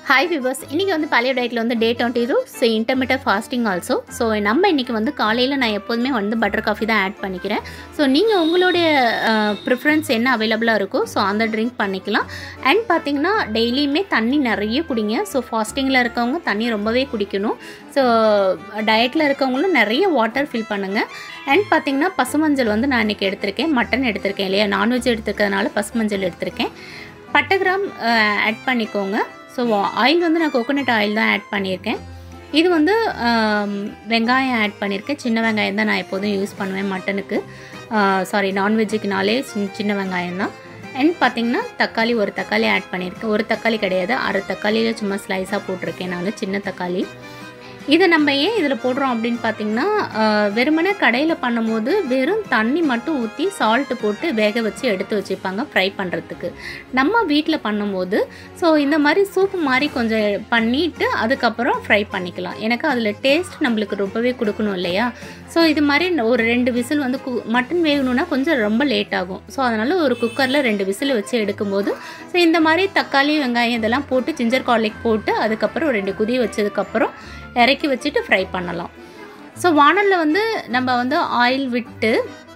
hi viewers இன்றைக்கி வந்து பழைய டயட்டில் வந்து day twenty two so intermediate fasting also so நம்ம இன்றைக்கி வந்து காலையில் நான் எப்போதுமே வந்து பட்டர் காஃபி தான் ஆட் பண்ணிக்கிறேன் ஸோ நீங்கள் உங்களுடைய ப்ரிஃபரன்ஸ் என்ன அவைலபிளாக இருக்கோ ஸோ அந்த ட்ரிங்க் பண்ணிக்கலாம் அண்ட் பார்த்தீங்கன்னா டெய்லியுமே தண்ணி நிறைய குடிங்க ஸோ ஃபாஸ்டிங்கில் இருக்கவங்க தண்ணி ரொம்பவே குடிக்கணும் ஸோ டயட்டில் இருக்கவங்களும் நிறைய வாட்டர் ஃபில் பண்ணுங்கள் அண்ட் பார்த்தீங்கன்னா பசுமஞ்சள் வந்து நான் இன்றைக்கி எடுத்திருக்கேன் மட்டன் எடுத்திருக்கேன் இல்லையா நான்வெஜ் எடுத்துருக்கிறதுனால பசுமஞ்சள் எடுத்திருக்கேன் பட்டை கிராம் ஆட் பண்ணிக்கோங்க ஸோ ஆயில் வந்து நான் கோகோனட் ஆயில் தான் ஆட் பண்ணியிருக்கேன் இது வந்து ஆம், வெங்காயம் ஆட் பண்ணியிருக்கேன் சின்ன வெங்காயம் தான் நான் எப்போதும் யூஸ் பண்ணுவேன் மட்டனுக்கு சாரி நான்வெஜ்ஜுக்குனாலே சின்ன சின்ன வெங்காயம் தான் அண்ட் பார்த்தீங்கன்னா தக்காளி ஒரு தக்காளி ஆட் பண்ணியிருக்கேன் ஒரு தக்காளி கிடையாது அரை தக்காளியில் சும்மா ஸ்லைஸாக போட்டிருக்கேன் நான் சின்ன தக்காளி இதை நம்ம ஏன் இதில் போடுறோம் அப்படின்னு பார்த்தீங்கன்னா ஆஹ், வெறுமனே கடையில் பண்ணும்போது வெறும் தண்ணி மட்டும் ஊற்றி சால்ட்டு போட்டு வேக வச்சு எடுத்து வச்சுப்பாங்க ஃப்ரை பண்ணுறதுக்கு நம்ம வீட்டில் பண்ணும்போது ஸோ இந்த மாதிரி சூப் மாதிரி கொஞ்சம் பண்ணிவிட்டு அதுக்கப்புறம் ஃப்ரை பண்ணிக்கலாம் எனக்கு அதில் டேஸ்ட் நம்மளுக்கு ரொம்பவே கொடுக்கணும் இல்லையா ஸோ இது மாதிரி ஒரு ரெண்டு விசில் வந்து கு மட்டன் வேகணும்னா கொஞ்சம் ரொம்ப லேட் ஆகும் ஸோ அதனால் ஒரு குக்கரில் ரெண்டு விசில் வச்சு எடுக்கும்போது ஸோ இந்த மாதிரி தக்காளி வெங்காயம் இதெல்லாம் போட்டு ஜிஞ்சர் கார்லிக் போட்டு அதுக்கப்புறம் ஒரு ரெண்டு குதி வச்சதுக்கப்புறம் இறக்கி வச்சுட்டு ஃப்ரை பண்ணலாம் ஸோ வானலில் வந்து நம்ம வந்து ஆயில் விட்டு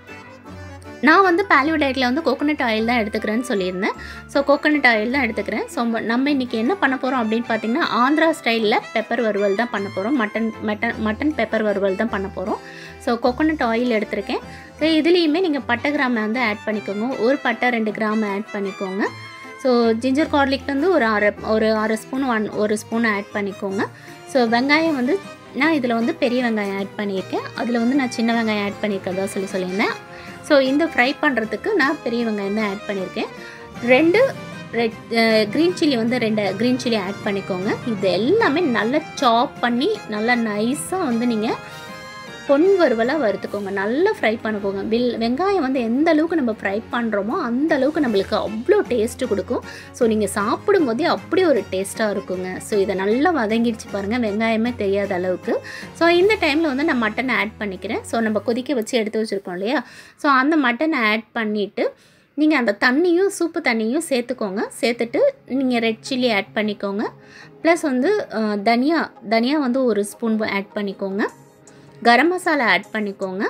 நான் வந்து பேலியோ டயட்டில் வந்து கோகோனட் ஆயில் தான் எடுத்துக்கிறேன்னு சொல்லியிருந்தேன் ஸோ கோகோனட் ஆயில் தான் எடுத்துக்கிறேன் ஸோ நம்ம இன்றைக்கி என்ன பண்ண போகிறோம் அப்படின்னு பார்த்தீங்கன்னா ஆந்திரா ஸ்டைலில் பெப்பர் வறுவல் தான் பண்ண போகிறோம் மட்டன் மட்டன் மட்டன் பெப்பர் வறுவல் தான் பண்ண போகிறோம் ஸோ கோகோனட் ஆயில் எடுத்திருக்கேன் ஸோ இதுலேயுமே நீங்கள் பட்டை கிராமை வந்து ஆட் பண்ணிக்கோங்க ஒரு பட்டை ரெண்டு கிராம் ஆட் பண்ணிக்கோங்க ஸோ ஜிஞ்சர் கார்லிக் வந்து ஒரு அரை ஒரு அரை ஸ்பூன் ஒன் ஒரு ஸ்பூன் ஆட் பண்ணிக்கோங்க ஸோ வெங்காயம் வந்து நான் இதில் வந்து பெரிய வெங்காயம் ஆட் பண்ணியிருக்கேன் அதில் வந்து நான் சின்ன வெங்காயம் ஆட் பண்ணியிருக்கதா சொல்லி சொல்லியிருந்தேன் ஸோ இந்த ஃப்ரை பண்ணுறதுக்கு நான் பெரிய வெங்காயம் தான் ஆட் பண்ணியிருக்கேன் ரெண்டு ரெட் க்ரீன் சில்லி வந்து ரெண்டு க்ரீன் சில்லி ஆட் பண்ணிக்கோங்க இது எல்லாமே நல்லா சாப் பண்ணி நல்லா நைஸாக வந்து நீங்கள் பொன் வறுவலாக வறுத்துக்கோங்க நல்லா ஃப்ரை பண்ணிக்கோங்க வில் வெங்காயம் வந்து எந்த அளவுக்கு நம்ம ஃப்ரை பண்ணுறோமோ அந்த அளவுக்கு நம்மளுக்கு அவ்வளோ டேஸ்ட்டு கொடுக்கும் ஸோ நீங்கள் சாப்பிடும் போதே அப்படி ஒரு டேஸ்ட்டாக இருக்குங்க ஸோ இதை நல்லா வதங்கிடுச்சு பாருங்கள் வெங்காயமே தெரியாத அளவுக்கு ஸோ இந்த டைமில் வந்து நான் மட்டனை ஆட் பண்ணிக்கிறேன் ஸோ நம்ம கொதிக்க வச்சு எடுத்து வச்சுருக்கோம் இல்லையா ஸோ அந்த மட்டனை ஆட் பண்ணிவிட்டு நீங்கள் அந்த தண்ணியும் சூப்பு தண்ணியும் சேர்த்துக்கோங்க சேர்த்துட்டு நீங்கள் ரெட் சில்லி ஆட் பண்ணிக்கோங்க ப்ளஸ் வந்து அஹ், தனியா தனியா வந்து ஒரு ஸ்பூன் ஆட் பண்ணிக்கோங்க கரம் மசாலா ஆட் பண்ணிக்கோங்க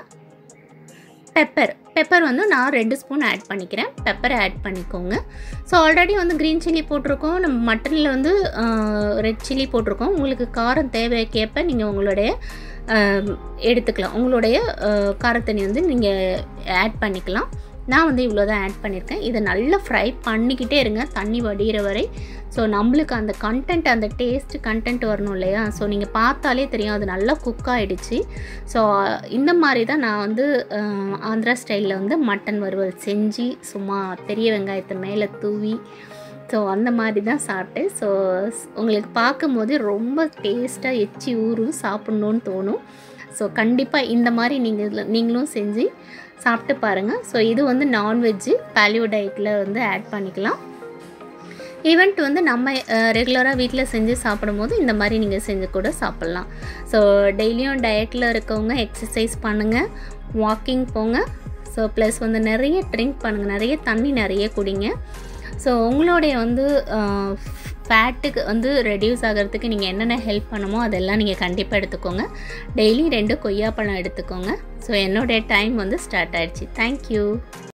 பெப்பர் பெப்பர் வந்து நான் ரெண்டு ஸ்பூன் ஆட் பண்ணிக்கிறேன் பெப்பரை ஆட் பண்ணிக்கோங்க ஸோ ஆல்ரெடி வந்து க்ரீன் சில்லி போட்டிருக்கோம் நம்ம மட்டனில் வந்து ரெட் சில்லி போட்டிருக்கோம் உங்களுக்கு காரம் தேவைக்கேற்ப நீங்கள் உங்களுடைய ஆஹ், எடுத்துக்கலாம் உங்களுடைய ஆஹ், காரத்தண்ணி வந்து நீங்கள் ஆட் பண்ணிக்கலாம் நான் வந்து இவ்வளோ தான் ஆட் பண்ணியிருக்கேன் இதை நல்லா ஃப்ரை பண்ணிக்கிட்டே இருங்க தண்ணி வடிகிற வரை ஸோ நம்மளுக்கு அந்த கண்டென்ட் அந்த டேஸ்ட் கண்டென்ட் வரணும் இல்லையா ஸோ நீங்கள் பார்த்தாலே தெரியும் அது நல்லா குக் ஆகிடுச்சு ஸோ இந்த மாதிரி தான் நான் வந்து அஹ், ஆந்திரா ஸ்டைலில் வந்து மட்டன் வறுவல் செஞ்சு சும்மா பெரிய வெங்காயத்தை மேலே தூவி ஸோ அந்த மாதிரி தான் சாப்பிட்டேன் ஸோ உங்களுக்கு பார்க்கும்போது ரொம்ப டேஸ்ட்டாக எச்சி ஊறும் சாப்பிட்ணுன்னு தோணும் ஸோ கண்டிப்பாக இந்த மாதிரி நீங்கள் நீங்களும் செஞ்சு சாப்பிட்டு பாருங்கள் ஸோ இது வந்து நான்வெஜ்ஜு பேலியோ டயட்டில் வந்து ஆட் பண்ணிக்கலாம் ஈவெண்ட் வந்து நம்ம ரெகுலராக வீட்டில் செஞ்சு சாப்பிடும்போது இந்த மாதிரி நீங்கள் செஞ்சு கூட சாப்பிட்லாம் ஸோ டெய்லியும் டயட்டில் இருக்கவங்க எக்ஸசைஸ் பண்ணுங்கள் வாக்கிங் போங்க ஸோ ப்ளஸ் வந்து நிறைய ட்ரிங்க் பண்ணுங்கள் நிறைய தண்ணி நிறைய குடிங்க ஸோ உங்களுடைய வந்து ஃபேட்டுக்கு வந்து ரெடியூஸ் ஆகிறதுக்கு நீங்கள் என்னென்ன ஹெல்ப் பண்ணுமோ அதெல்லாம் நீங்கள் கண்டிப்பாக எடுத்துக்கோங்க டெய்லி ரெண்டு கொய்யாப்பழம் எடுத்துக்கோங்க ஸோ என்னுடைய டைம் வந்து ஸ்டார்ட் ஆயிடுச்சு தேங்க்யூ